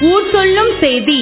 ஊர் சொல்லும் செய்தி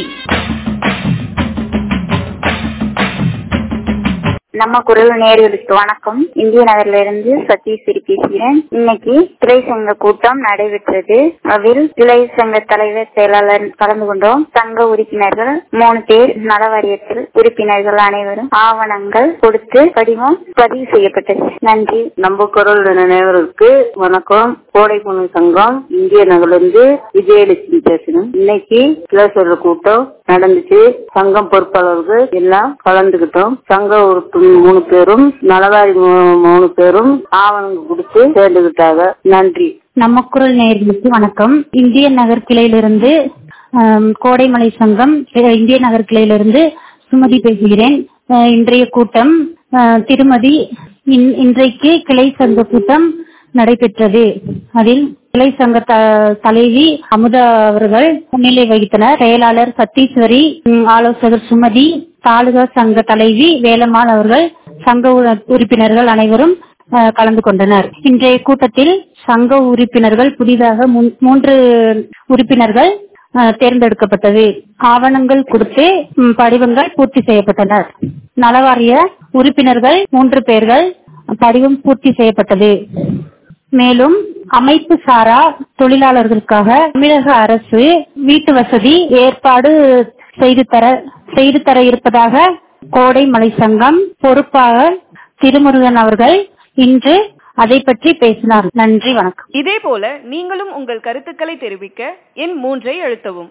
நம்ம குரல் நேர்களுக்கு வணக்கம் இந்திய நகர்ல இருந்து சதீஸ்வரி பேசுகிறேன் இன்னைக்கு கிளை சங்க கூட்டம் நடைபெற்றது அதில் கிளை சங்க தலைவர் செயலாளர் கலந்து கொண்டோம் சங்க உறுப்பினர்கள் மூணு பேர் நல வாரியத்தில் உறுப்பினர்கள் அனைவரும் ஆவணங்கள் கொடுத்து படிவம் பதிவு செய்யப்பட்டது நன்றி நம்ம குரல் நினைவருக்கு வணக்கம் கோடைக்குணு சங்கம் இந்திய நகர்லேருந்து விஜயலட்சுமி பேசுறேன் இன்னைக்கு கிளேசர் கூட்டம் நடந்துச்சு சங்கம் பொறுப்பாளர்கள் எல்லாம் கலந்துகிட்டோம் சங்க உறுப்பு மூணு பேரும் நலவாரி மூ- மூணு பேரும் ஆவணங்கள் கொடுத்து சேர்ந்துகிட்டாங்க நன்றி நம்ம குரல் நேயர்களுக்கு வணக்கம் இந்திய நகர் கிளையிலிருந்து ஆம், கோடைமலை சங்கம் அஹ், இந்திய நகர் கிளையிலிருந்து சுமதி பேசுகிறேன் அஹ், இன்றைய கூட்டம் அஹ், திருமதி இன்- இன்றைக்கு கிளை சங்க கூட்டம் நடைபெற்றது அதில் கிளை சங்க த- தலைவி அமுதா அவர்கள் முன்னிலை வகித்தனர் செயலாளர் சத்தீஸ்வரி ம், ஆலோசகர் சுமதி தாலுகா சங்க தலைவி வேலம்மாள் அவர்கள் சங்க உறு- உறுப்பினர்கள் அனைவரும் அஹ், கலந்து கொண்டனர் இன்றைய கூட்டத்தில் சங்க உறுப்பினர்கள் புதிதாக மூன்- மூன்று உறுப்பினர்கள் அஹ், தேர்ந்தெடுக்கப்பட்டது ஆவணங்கள் கொடுத்து ம், படிவங்கள் பூர்த்தி செய்யப்பட்டனர் நலவாரிய உறுப்பினர்கள் மூன்று பேர்கள் படிவம் பூர்த்தி செய்யப்பட்டது மேலும் அமைப்பு சாரா தொழிலாளர்களுக்காக தமிழக அரசு வீட்டு வசதி ஏற்பாடு செய்து தர செய்து தர இருப்பதாக கோடை மலை சங்கம் பொறுப்பாளர் திருமுருகன் அவர்கள் இன்று அதை பற்றி பேசினார் நன்றி வணக்கம் இதே போல நீங்களும் உங்கள் கருத்துக்களை தெரிவிக்க எண் மூன்றை அழுத்தவும்